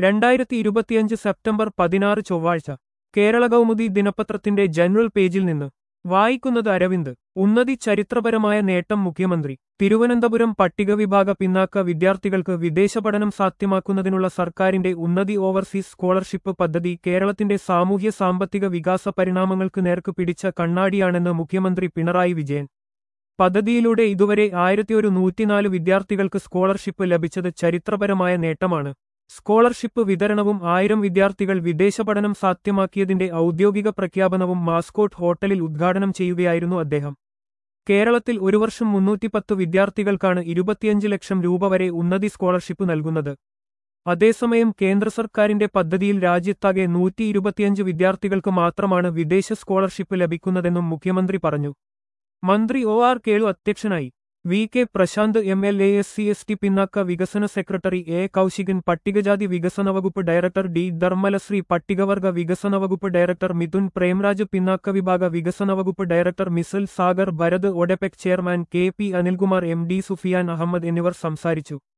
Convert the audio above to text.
രണ്ടായിരത്തി ഇരുപത്തിയഞ്ച് സെപ്റ്റംബർ പതിനാറ് ചൊവ്വാഴ്ച കേരള കൗമുദി ദിനപത്രത്തിന്റെ ജനറൽ പേജിൽ നിന്ന് വായിക്കുന്നത് അരവിന്ദ് ഉന്നതി ചരിത്രപരമായ നേട്ടം മുഖ്യമന്ത്രി തിരുവനന്തപുരം പട്ടികവിഭാഗ പിന്നാക്ക വിദ്യാർത്ഥികൾക്ക് വിദേശ പഠനം സാധ്യമാക്കുന്നതിനുള്ള സർക്കാരിന്റെ ഉന്നതി ഓവർസീസ് സ്കോളർഷിപ്പ് പദ്ധതി കേരളത്തിന്റെ സാമൂഹ്യ സാമ്പത്തിക വികാസ പരിണാമങ്ങൾക്ക് നേർക്ക് പിടിച്ച കണ്ണാടിയാണെന്ന് മുഖ്യമന്ത്രി പിണറായി വിജയൻ പദ്ധതിയിലൂടെ ഇതുവരെ ആയിരത്തിയൊരു നൂറ്റിനാല് വിദ്യാർത്ഥികൾക്ക് സ്കോളർഷിപ്പ് ലഭിച്ചത് ചരിത്രപരമായ നേട്ടമാണ് സ്കോളർഷിപ്പ് വിതരണവും ആയിരം വിദ്യാർത്ഥികൾ വിദേശ പഠനം സാധ്യമാക്കിയതിന്റെ ഔദ്യോഗിക പ്രഖ്യാപനവും മാസ്കോട്ട് ഹോട്ടലിൽ ഉദ്ഘാടനം ചെയ്യുകയായിരുന്നു അദ്ദേഹം കേരളത്തിൽ ഒരു വർഷം മുന്നൂറ്റിപ്പത്ത് വിദ്യാർത്ഥികൾക്കാണ് ഇരുപത്തിയഞ്ച് ലക്ഷം രൂപ വരെ ഉന്നതി സ്കോളർഷിപ്പ് നൽകുന്നത് അതേസമയം കേന്ദ്ര സർക്കാരിന്റെ പദ്ധതിയിൽ രാജ്യത്താകെ നൂറ്റി ഇരുപത്തിയഞ്ച് വിദ്യാർത്ഥികൾക്ക് മാത്രമാണ് വിദേശ സ്കോളർഷിപ്പ് ലഭിക്കുന്നതെന്നും മുഖ്യമന്ത്രി പറഞ്ഞു മന്ത്രി ഒ ആർ കേളു അധ്യക്ഷനായി V K Prashanth M L A S C S T പിന്നാക്ക വികസന സെക്രട്ടറി എ കൗശികൻ പട്ടികജാതി വികസന വകുപ്പ് ഡയറക്ടർ ഡി ധർമ്മലശ്രീ പട്ടികവർഗ വികസന വകുപ്പ് ഡയറക്ടർ മിഥുൻ പ്രേംരാജ് പിന്നാക്ക വിഭാഗ വികസന വകുപ്പ് director Misal Sagar Bharat Odepec chairman K P Anilkumar M D Sufiyan Ahammed എന്നിവർ സംസാരിച്ചു